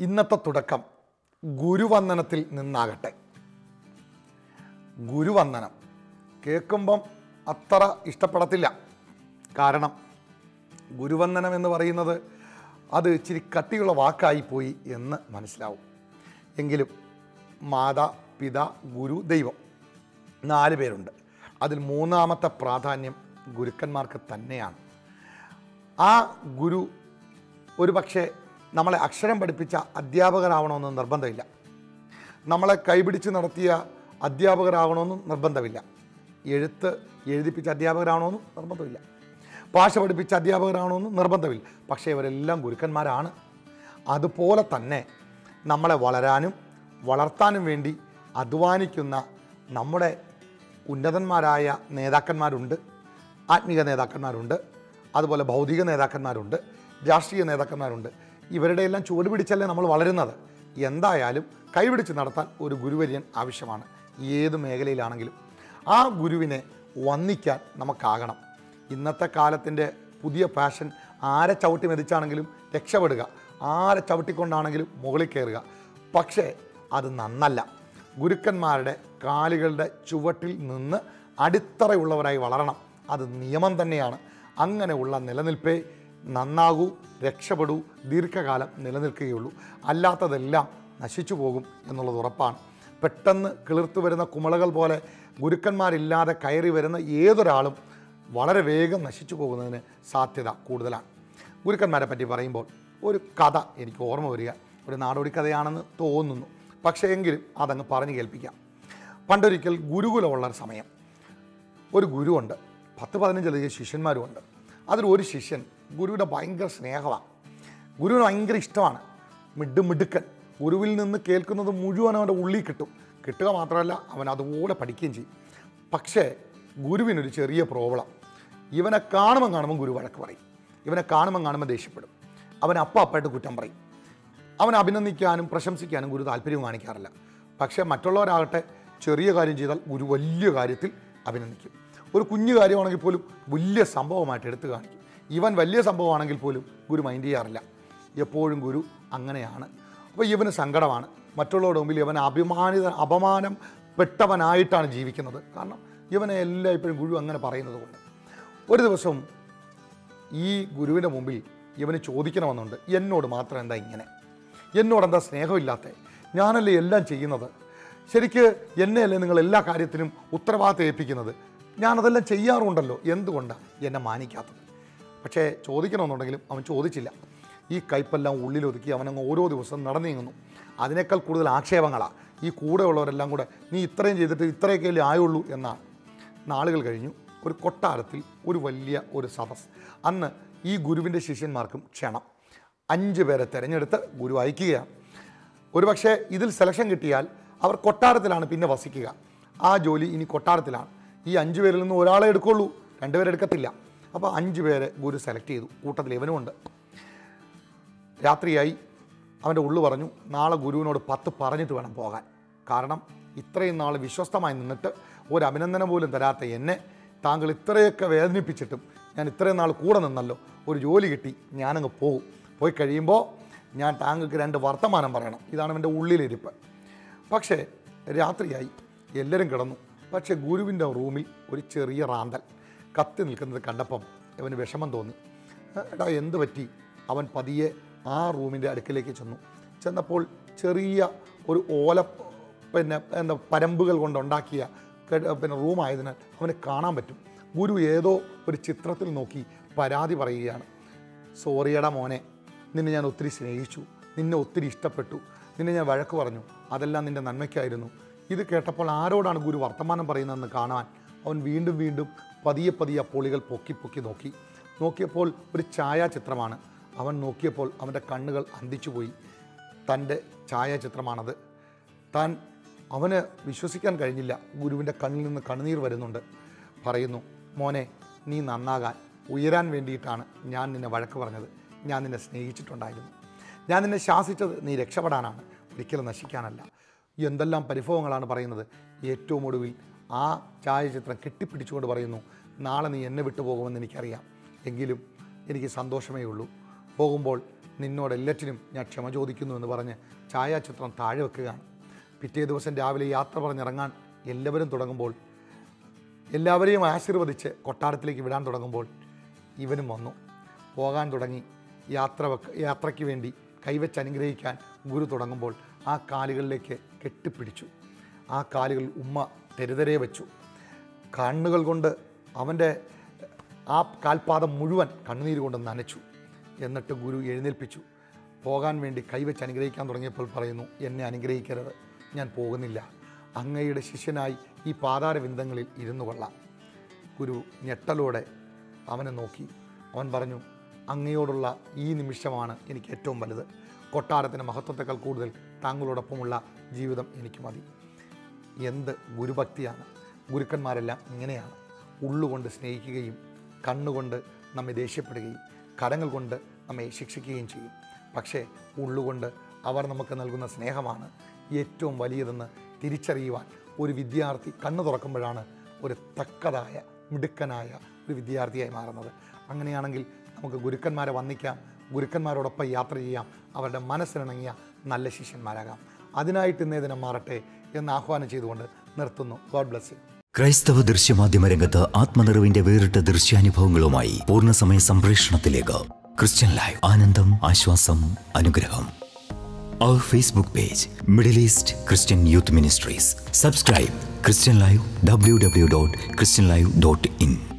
ഇന്നത്തെ തുടക്കം ഗുരുവന്ദനത്തിൽ നിന്നാകട്ടെ ഗുരുവന്ദനം കേൾക്കുമ്പം അത്ര ഇഷ്ടപ്പെടത്തില്ല കാരണം ഗുരുവന്ദനം എന്ന് പറയുന്നത് അത് ഇച്ചിരി കട്ടിയുള്ള വാക്കായി പോയി എന്ന് മനസ്സിലാവും എങ്കിലും മാതാ പിത ഗുരു ദൈവം നാല് പേരുണ്ട് അതിൽ മൂന്നാമത്തെ പ്രാധാന്യം ഗുരുക്കന്മാർക്ക് തന്നെയാണ് ആ ഗുരു ഒരു പക്ഷേ നമ്മളെ അക്ഷരം പഠിപ്പിച്ച അധ്യാപകരാവണമെന്ന് നിർബന്ധമില്ല നമ്മളെ കൈപിടിച്ച് നടത്തിയ അധ്യാപകരാകണമെന്നും നിർബന്ധമില്ല എഴുത്ത് എഴുതിപ്പിച്ച അധ്യാപകരാണോന്നും നിർബന്ധമില്ല ഭാഷ പഠിപ്പിച്ച അധ്യാപകരാണോന്നും നിർബന്ധമില്ല പക്ഷേ ഇവരെല്ലാം ഗുരുക്കന്മാരാണ് അതുപോലെ തന്നെ നമ്മളെ വളരാനും വളർത്താനും വേണ്ടി അധ്വാനിക്കുന്ന നമ്മുടെ ഉന്നതന്മാരായ നേതാക്കന്മാരുണ്ട് ആത്മീക നേതാക്കന്മാരുണ്ട് അതുപോലെ ഭൗതിക നേതാക്കന്മാരുണ്ട് രാഷ്ട്രീയ നേതാക്കന്മാരുണ്ട് ഇവരുടെ എല്ലാം ചുവട് പിടിച്ചല്ലേ നമ്മൾ വളരുന്നത് എന്തായാലും കൈപിടിച്ച് നടത്താൻ ഒരു ഗുരുവര്യൻ ആവശ്യമാണ് ഏത് മേഖലയിലാണെങ്കിലും ആ ഗുരുവിനെ വന്ദിക്കാൻ നമുക്കാകണം ഇന്നത്തെ കാലത്തിൻ്റെ പുതിയ ഫാഷൻ ആരെ ചവിട്ടി മെതിച്ചാണെങ്കിലും രക്ഷപ്പെടുക ആരെ ചവിട്ടിക്കൊണ്ടാണെങ്കിലും മുകളിൽ കയറുക പക്ഷേ അത് നന്നല്ല ഗുരുക്കന്മാരുടെ കാലുകളുടെ ചുവട്ടിൽ നിന്ന് അടിത്തറയുള്ളവരായി വളരണം അത് നിയമം തന്നെയാണ് അങ്ങനെയുള്ള നിലനിൽപ്പേ നന്നാകൂ രക്ഷപ്പെടൂ ദീർഘകാലം നിലനിൽക്കുകയുള്ളൂ അല്ലാത്തതെല്ലാം നശിച്ചു പോകും എന്നുള്ളത് ഉറപ്പാണ് പെട്ടെന്ന് കിളിർത്തു വരുന്ന കുമളകൾ പോലെ ഗുരുക്കന്മാരില്ലാതെ കയറി വരുന്ന ഏതൊരാളും വളരെ വേഗം നശിച്ചു പോകുന്നതിന് സാധ്യത കൂടുതലാണ് ഗുരുക്കന്മാരെ പറ്റി പറയുമ്പോൾ ഒരു കഥ എനിക്ക് ഓർമ്മ വരിക ഒരു നാടോടി കഥയാണെന്ന് തോന്നുന്നു പക്ഷേ എങ്കിലും അതങ്ങ് പറഞ്ഞു കേൾപ്പിക്കാം പണ്ടൊരിക്കൽ ഗുരുകുലമുള്ള ഒരു സമയം ഒരു ഗുരുവുണ്ട് പത്ത് പതിനഞ്ചിലധികം ശിഷ്യന്മാരുമുണ്ട് അതിൽ ഒരു ശിഷ്യൻ ഗുരുവിൻ്റെ ഭയങ്കര സ്നേഹമാണ് ഗുരുവിന് ഭയങ്കര ഇഷ്ടമാണ് മിഡ് മിടുക്കൻ ഗുരുവിൽ നിന്ന് കേൾക്കുന്നത് മുഴുവൻ അവൻ്റെ ഉള്ളിൽ കിട്ടും കിട്ടുക മാത്രമല്ല അവൻ അതുപോലെ പഠിക്കുകയും ചെയ്യും പക്ഷേ ഗുരുവിനൊരു ചെറിയ പ്രോബ്ലം ഇവനെ കാണുമ്പോൾ കാണുമ്പോൾ ഗുരു വഴക്ക് പറയും ഇവനെ കാണുമ്പോൾ കാണുമ്പോൾ ദേഷ്യപ്പെടും അവൻ അപ്പം അപ്പായിട്ട് കുറ്റം പറയും അവൻ അഭിനന്ദിക്കാനും പ്രശംസിക്കാനും ഗുരു താല്പര്യവും കാണിക്കാറില്ല പക്ഷേ മറ്റുള്ളവരാകട്ടെ ചെറിയ കാര്യം ചെയ്താൽ ഗുരു വലിയ കാര്യത്തിൽ അഭിനന്ദിക്കും ഒരു കുഞ്ഞു കാര്യമാണെങ്കിൽ പോലും വലിയ സംഭവമായിട്ട് എടുത്തു കാണിക്കും ഇവൻ വലിയ സംഭവമാണെങ്കിൽ പോലും ഗുരു മൈൻഡ് ചെയ്യാറില്ല എപ്പോഴും ഗുരു അങ്ങനെയാണ് അപ്പോൾ ഇവന് സങ്കടമാണ് മറ്റുള്ളവരുടെ മുമ്പിൽ ഇവൻ അഭിമാനിത അപമാനം പെട്ടവനായിട്ടാണ് ജീവിക്കുന്നത് കാരണം ഇവനെ എല്ലാം ഇപ്പോഴും ഗുരു അങ്ങനെ പറയുന്നത് കൊണ്ട് ഒരു ദിവസം ഈ ഗുരുവിൻ്റെ മുമ്പിൽ ഇവന് ചോദിക്കണമെന്നുണ്ട് എന്നോട് മാത്രം എന്താ ഇങ്ങനെ എന്നോട് എന്താ സ്നേഹമില്ലാത്ത ഞാനല്ലേ എല്ലാം ചെയ്യുന്നത് ശരിക്ക് എന്നെയല്ലേ നിങ്ങൾ എല്ലാ കാര്യത്തിനും ഉത്തരവാദിത്തം ഏൽപ്പിക്കുന്നത് ഞാനതെല്ലാം ചെയ്യാറുണ്ടല്ലോ എന്തുകൊണ്ടാണ് എന്നെ മാനിക്കാത്തത് പക്ഷേ ചോദിക്കണമെന്നുണ്ടെങ്കിലും അവൻ ചോദിച്ചില്ല ഈ കയ്പെല്ലാം ഉള്ളിലൊതുക്കി അവനങ്ങ് ഓരോ ദിവസവും നടന്നു നീങ്ങുന്നു അതിനേക്കാൾ കൂടുതൽ ആക്ഷേപങ്ങളാണ് ഈ കൂടെയുള്ളവരെല്ലാം കൂടെ നീ ഇത്രയും ചെയ്തിട്ട് ഇത്രയൊക്കെയല്ലേ ആയുള്ളൂ എന്നാണ് നാളുകൾ കഴിഞ്ഞു ഒരു കൊട്ടാരത്തിൽ ഒരു വലിയ ഒരു സദസ് അന്ന് ഈ ഗുരുവിൻ്റെ ശിഷ്യന്മാർക്കും ക്ഷണം അഞ്ച് പേരെ തിരഞ്ഞെടുത്ത് ഗുരു അയക്കുകയാണ് ഒരുപക്ഷെ ഇതിൽ സെലക്ഷൻ കിട്ടിയാൽ അവർ കൊട്ടാരത്തിലാണ് പിന്നെ വസിക്കുക ആ ജോലി ഇനി കൊട്ടാരത്തിലാണ് ഈ അഞ്ച് പേരിൽ നിന്ന് ഒരാളെ എടുക്കുള്ളൂ രണ്ടുപേരെ എടുക്കത്തില്ല അപ്പോൾ അഞ്ച് പേരെ ഗുരു സെലക്ട് ചെയ്തു കൂട്ടത്തിൽ ഇവനുമുണ്ട് രാത്രിയായി അവൻ്റെ ഉള്ളു പറഞ്ഞു നാളെ ഗുരുവിനോട് പത്ത് പറഞ്ഞിട്ട് വേണം പോകാൻ കാരണം ഇത്രയും നാൾ വിശ്വസ്തമായി നിന്നിട്ട് ഒരു അഭിനന്ദനം പോലും തരാത്ത എന്നെ താങ്കൾ ഇത്രയൊക്കെ വേദനിപ്പിച്ചിട്ടും ഞാൻ ഇത്രയും നാൾ കൂടെ നിന്നല്ലോ ഒരു ജോലി കിട്ടി ഞാനങ്ങ് പോകും പോയി കഴിയുമ്പോൾ ഞാൻ താങ്കൾക്ക് രണ്ട് വർത്തമാനം പറയണം ഇതാണ് എൻ്റെ ഉള്ളിലിരിപ്പ് പക്ഷേ രാത്രിയായി എല്ലാവരും കിടന്നു പക്ഷേ ഗുരുവിൻ്റെ റൂമിൽ ഒരു ചെറിയ റാന്തൽ കത്തി നിൽക്കുന്നത് കണ്ടപ്പം അവന് വിഷമം തോന്നി എടാ എന്ത് പറ്റി അവൻ പതിയെ ആ റൂമിൻ്റെ അടുക്കിലേക്ക് ചെന്നു ചെന്നപ്പോൾ ചെറിയ ഒരു ഓല പിന്നെ എന്താ പരമ്പുകൾ കൊണ്ടുണ്ടാക്കിയ കെ- പിന്നെ റൂമായതിനാൽ അവന് കാണാൻ പറ്റും ഗുരു ഏതോ ഒരു ചിത്രത്തിൽ നോക്കി പരാതി പറയുകയാണ് സോറിയടാ മോനെ നിന്നെ ഞാൻ ഒത്തിരി സ്നേഹിച്ചു നിന്നെ ഒത്തിരി ഇഷ്ടപ്പെട്ടു നിന്നെ ഞാൻ വഴക്ക് പറഞ്ഞു അതെല്ലാം നിൻ്റെ നന്മയ്ക്കായിരുന്നു ഇത് കേട്ടപ്പോൾ ആരോടാണ് ഗുരു വർത്തമാനം പറയുന്നതെന്ന് കാണാൻ അവൻ വീണ്ടും വീണ്ടും പതിയെ പതിയെ ആ പൊളികൾ പൊക്കി പൊക്കി നോക്കി നോക്കിയപ്പോൾ ഒരു ഛായാചിത്രമാണ് അവൻ നോക്കിയപ്പോൾ അവൻ്റെ കണ്ണുകൾ അന്തിച്ചുപോയി തൻ്റെ ഛായാചിത്രമാണത് താൻ അവന് വിശ്വസിക്കാൻ കഴിഞ്ഞില്ല ഗുരുവിൻ്റെ കണ്ണിൽ നിന്ന് കണ്ണുനീർ വരുന്നുണ്ട് പറയുന്നു മോനെ നീ നന്നാകാൻ ഉയരാൻ വേണ്ടിയിട്ടാണ് ഞാൻ നിന്നെ വഴക്ക് പറഞ്ഞത് ഞാൻ നിന്നെ സ്നേഹിച്ചിട്ടുണ്ടായിരുന്നു ഞാൻ നിന്നെ ശാസിച്ചത് നീ രക്ഷപ്പെടാനാണ് ഒരിക്കലും നശിക്കാനല്ല എന്തെല്ലാം പരിഭവങ്ങളാണ് പറയുന്നത് ഏറ്റവും ഒടുവിൽ ആ ഛായാചിത്രം കെട്ടിപ്പിടിച്ചുകൊണ്ട് പറയുന്നു നാളെ നീ എന്നെ വിട്ടു പോകുമെന്ന് എനിക്കറിയാം എങ്കിലും എനിക്ക് സന്തോഷമേ ഉള്ളൂ പോകുമ്പോൾ നിന്നോട് എല്ലാറ്റിനും ഞാൻ ക്ഷമ ചോദിക്കുന്നു എന്ന് പറഞ്ഞ് ഛായാചിത്രം താഴെ വെക്കുകയാണ് പിറ്റേ ദിവസം രാവിലെ യാത്ര പറഞ്ഞിറങ്ങാൻ എല്ലാവരും തുടങ്ങുമ്പോൾ എല്ലാവരെയും ആശീർവദിച്ച് കൊട്ടാരത്തിലേക്ക് വിടാൻ തുടങ്ങുമ്പോൾ ഇവനും വന്നു പോകാൻ തുടങ്ങി യാത്ര വെക്ക യാത്രയ്ക്ക് വേണ്ടി കൈവച്ച് അനുഗ്രഹിക്കാൻ ഗുരു തുടങ്ങുമ്പോൾ ആ കാലുകളിലേക്ക് കെട്ടിപ്പിടിച്ചു ആ കാലുകൾ ഉമ്മ തെരുതരെ വെച്ചു കണ്ണുകൾ കൊണ്ട് അവൻ്റെ ആ കാൽപാദം മുഴുവൻ കണ്ണുനീര് കൊണ്ട് നനച്ചു എന്നിട്ട് ഗുരു എഴുന്നേൽപ്പിച്ചു പോകാൻ വേണ്ടി കൈവച്ച് അനുഗ്രഹിക്കാൻ തുടങ്ങിയപ്പോൾ പറയുന്നു എന്നെ അനുഗ്രഹിക്കരുത് ഞാൻ പോകുന്നില്ല അങ്ങയുടെ ശിഷ്യനായി ഈ പാതാരവിന്ദങ്ങളിൽ ഇരുന്നു കൊള്ളാം ഗുരു ഞെട്ടലോടെ അവനെ നോക്കി അവൻ പറഞ്ഞു അങ്ങയോടുള്ള ഈ നിമിഷമാണ് എനിക്ക് ഏറ്റവും വലുത് കൊട്ടാരത്തിൻ്റെ മഹത്വത്തെക്കാൾ കൂടുതൽ താങ്കളോടൊപ്പമുള്ള ജീവിതം എനിക്ക് മതി എന്ത് ഗുരുഭക്തിയാണ് ഗുരുക്കന്മാരെല്ലാം ഇങ്ങനെയാണ് ഉള്ളുകൊണ്ട് സ്നേഹിക്കുകയും കണ്ണുകൊണ്ട് നമ്മെ ദേഷ്യപ്പെടുകയും കരങ്ങൾ കൊണ്ട് നമ്മെ ശിക്ഷിക്കുകയും ചെയ്യും പക്ഷേ ഉള്ളുകൊണ്ട് അവർ നമുക്ക് നൽകുന്ന സ്നേഹമാണ് ഏറ്റവും വലിയതെന്ന് തിരിച്ചറിയുവാൻ ഒരു വിദ്യാർത്ഥി കണ്ണു തുറക്കുമ്പോഴാണ് ഒരു തക്കതായ മിടുക്കനായ ഒരു വിദ്യാർത്ഥിയായി മാറുന്നത് അങ്ങനെയാണെങ്കിൽ നമുക്ക് ഗുരുക്കന്മാരെ വന്ദിക്കാം ഗുരുക്കന്മാരോടൊപ്പം യാത്ര ചെയ്യാം അവരുടെ മനസ്സിനിണങ്ങിയ നല്ല ശിഷ്യന്മാരാകാം അതിനായിട്ട് ഇന്നേ ദിനം മാറട്ടെ എന്ന് ആഹ്വാനം ചെയ്തുകൊണ്ട് നിർത്തുന്നു ഗോഡ് ബ്ലസ് യു ക്രൈസ്തവ ദൃശ്യമാധ്യമ രംഗത്ത് ആത്മനിറവിന്റെ വേറിട്ട ദൃശ്യാനുഭവങ്ങളുമായി പൂർണ്ണസമയ സംപ്രേഷണത്തിലേക്ക് ക്രിസ്ത്യൻ ലൈവ് ആനന്ദം ആശ്വാസം അനുഗ്രഹം അവർ Facebook page Middle East Christian youth ministries subscribe Christian live W W dot Christian live dot in